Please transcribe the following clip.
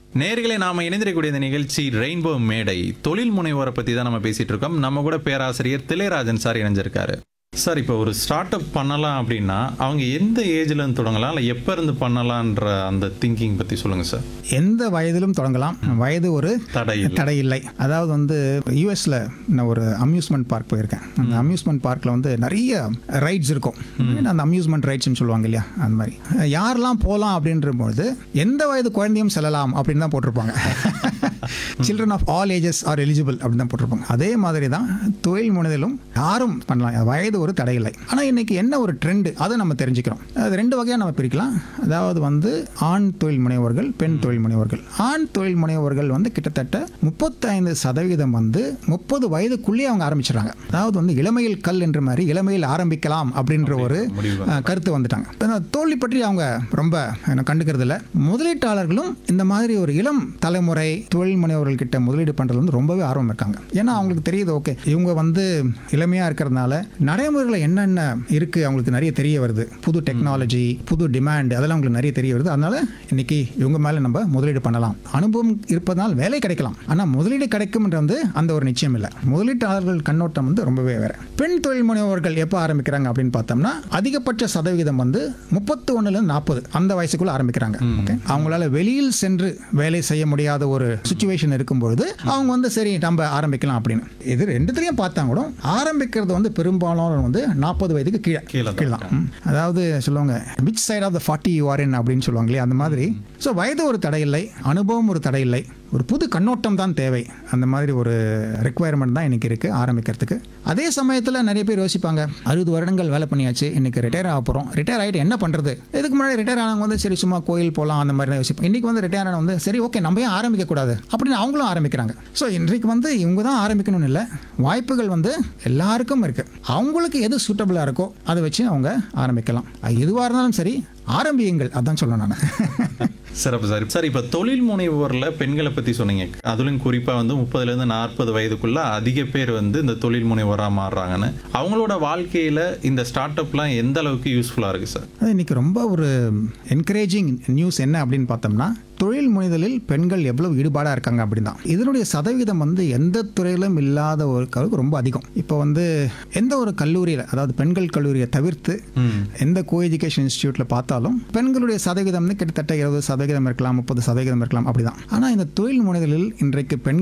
நேர்களை நாம இணைந்திருக்கக்கூடிய இந்த நிகழ்ச்சி ரெயின்போ மேடை தொழில் முனைவோரை பத்தி தான் நம்ம பேசிட்டு இருக்கோம் நம்ம கூட பேராசிரியர் திளையராஜன் சார் இணைஞ்சிருக்காரு சார் இப்போ ஒரு ஸ்டார்ட் அப் பண்ணலாம் அப்படின்னா அவங்க எந்த ஏஜ்ல இருந்து தொடங்கலாம் இல்லை எப்போ இருந்து பண்ணலான்ற அந்த திங்கிங் பத்தி சொல்லுங்க சார் எந்த வயதிலும் தொடங்கலாம் வயது ஒரு தடை இல்லை. தடை இல்லை அதாவது வந்து யூஎஸ்ல நான் ஒரு அம்யூஸ்மெண்ட் பார்க் போயிருக்கேன் அந்த அம்யூஸ்மெண்ட் பார்க்கில் வந்து நிறைய ரைட்ஸ் இருக்கும் அந்த அம்யூஸ்மெண்ட் ரைட்ஸ்னு சொல்லுவாங்க இல்லையா அந்த மாதிரி யாரெல்லாம் போகலாம் அப்படின்ற பொழுது எந்த வயது குழந்தையும் செல்லலாம் அப்படின்னு தான் போட்டிருப்பாங்க children of all ages are eligible அப்படின்னு தான் போட்டிருப்பாங்க அதே மாதிரி தான் தொழில் முனைதலும் யாரும் பண்ணலாம் வயது ஒரு தடை இல்லை ஆனால் இன்னைக்கு என்ன ஒரு ட்ரெண்டு அதை நம்ம தெரிஞ்சுக்கிறோம் அது ரெண்டு வகையாக நம்ம பிரிக்கலாம் அதாவது வந்து ஆண் தொழில் முனைவோர்கள் பெண் தொழில் முனைவோர்கள் ஆண் தொழில் முனைவோர்கள் வந்து கிட்டத்தட்ட முப்பத்தைந்து சதவீதம் வந்து முப்பது வயதுக்குள்ளேயே அவங்க ஆரம்பிச்சிடுறாங்க அதாவது வந்து இளமையில் கல் என்ற மாதிரி இளமையில் ஆரம்பிக்கலாம் அப்படின்ற ஒரு முடிவு அஹ், கருத்து வந்துட்டாங்க ஆனா, தோல்வி பற்றி அவங்க ரொம்ப என்ன கண்டுக்கிறது இல்லை முதலீட்டாளர்களும் இந்த மாதிரி ஒரு இளம் தலைமுறை தொழில் முனைவர்கள் கிட்ட முதலீடு பண்றது வந்து ரொம்பவே ஆர்வம் இருக்காங்க ஏன்னா அவங்களுக்கு தெரியுது ஓகே இவங்க வந்து இளமையா இருக்கிறதுனால நடைமுறையில் என்னென்ன இருக்கு அவங்களுக்கு நிறைய தெரிய வருது புது டெக்னாலஜி புது டிமாண்ட் அதெல்லாம் அவங்களுக்கு நிறைய தெரிய வருது அதனால இன்னைக்கு இவங்க மேல நம்ம முதலீடு பண்ணலாம் அனுபவம் இருப்பதனால் வேலை கிடைக்கலாம் ஆனா முதலீடு கிடைக்கும்ன்ற வந்து அந்த ஒரு நிச்சயம் இல்லை முதலீட்டாளர்கள் கண்ணோட்டம் வந்து ரொம்பவே வேற பெண் தொழில் முனைவோர்கள் எப்போ ஆரம்பிக்கிறாங்க அப்படின்னு பார்த்தோம்னா அதிகபட்ச சதவிகிதம் வந்து முப்பத்தி ஒன்னுலேருந்து நாற்பது அந்த வயசுக்குள்ள ஆரம்பிக்கிறாங்க ஓகே அவங்களால வெளியில் சென்று வேலை செய்ய முடியாத ஒரு சுச்சுவேஷன் இருக்கும்பொழுது அவங்க வந்து சரி நம்ம ஆரம்பிக்கலாம் அப்படின்னு இது ரெண்டுத்துலையும் பார்த்தா கூட ஆரம்பிக்கிறது வந்து பெரும்பாலான வந்து நாற்பது வயதுக்கு கீழே கீழே தான் கீழே தான் ம். அதாவது சொல்லுவாங்க which side of the forty you are அப்படின்னு சொல்லுவாங்க இல்லையா அந்த மாதிரி ஸோ வயது ஒரு தடை இல்லை அனுபவம் ஒரு தடை இல்லை ஒரு புது கண்ணோட்டம் தான் தேவை அந்த மாதிரி ஒரு ரெக்குவயர்மெண்ட் தான் இன்னைக்கு இருக்குது ஆரம்பிக்கிறதுக்கு அதே சமயத்தில் நிறைய பேர் யோசிப்பாங்க அறுபது வருடங்கள் வேலை பண்ணியாச்சு இன்னைக்கு ரிட்டையர் ஆக போகிறோம் ரிட்டையர் ஆகிட்டு என்ன பண்ணுறது இதுக்கு முன்னாடி ரிட்டையர் ஆனவங்க வந்து சரி சும்மா கோயில் போகலாம் அந்த மாதிரி தான் யோசிப்போம் இன்றைக்கி வந்து ரிட்டையர் ஆனவங்க வந்து சரி ஓகே நம்ம ஏன் ஆரம்பிக்கக்கூடாது அப்படின்னு அவங்களும் ஆரம்பிக்கிறாங்க ஸோ இன்றைக்கு வந்து இவங்க தான் ஆரம்பிக்கணும்னு இல்லை வாய்ப்புகள் வந்து எல்லாருக்கும் இருக்குது அவங்களுக்கு எது சூட்டபிளாக இருக்கோ அதை வச்சு அவங்க ஆரம்பிக்கலாம் அது எதுவாக இருந்தாலும் சரி ஆரம்பியுங்கள் அதான் சொல்ல நான் சிறப்பு சார் சார் இப்போ தொழில் முனைவோர்ல பெண்களை பத்தி சொன்னீங்க அதுலயும் குறிப்பா வந்து முப்பதுல இருந்து நாற்பது வயதுக்குள்ள அதிக பேர் வந்து இந்த தொழில் முனைவோரா மாறுறாங்கன்னு அவங்களோட வாழ்க்கையில இந்த ஸ்டார்ட் அப்லாம் எந்த அளவுக்கு யூஸ்ஃபுல்லா இருக்கு சார் அது இன்னைக்கு ரொம்ப ஒரு என்கரேஜிங் நியூஸ் என்ன அப்படின்னு பார்த்தோம்னா தொழில் முனைதலில் பெண்கள் எவ்வளவு ஈடுபாடாக இருக்காங்க அப்படின்னு தான் இதனுடைய சதவீதம் வந்து எந்த துறையிலும் இல்லாத ஒரு அளவுக்கு ரொம்ப அதிகம் இப்போ வந்து எந்த ஒரு கல்லூரியில் அதாவது பெண்கள் கல்லூரியை தவிர்த்து ம். எந்த கோ எஜுகேஷன் இன்ஸ்டியூட்டில் பார்த்தாலும் பெண்களுடைய சதவீதம் வந்து கிட்டத்தட்ட இருபது சதவீதம் இருக்கலாம் முப்பது சதவீதம் இருக்கலாம் அப்படிதான் ஆனால் இந்த தொழில் முனைதலில் இன்றைக்கு பெண்கள்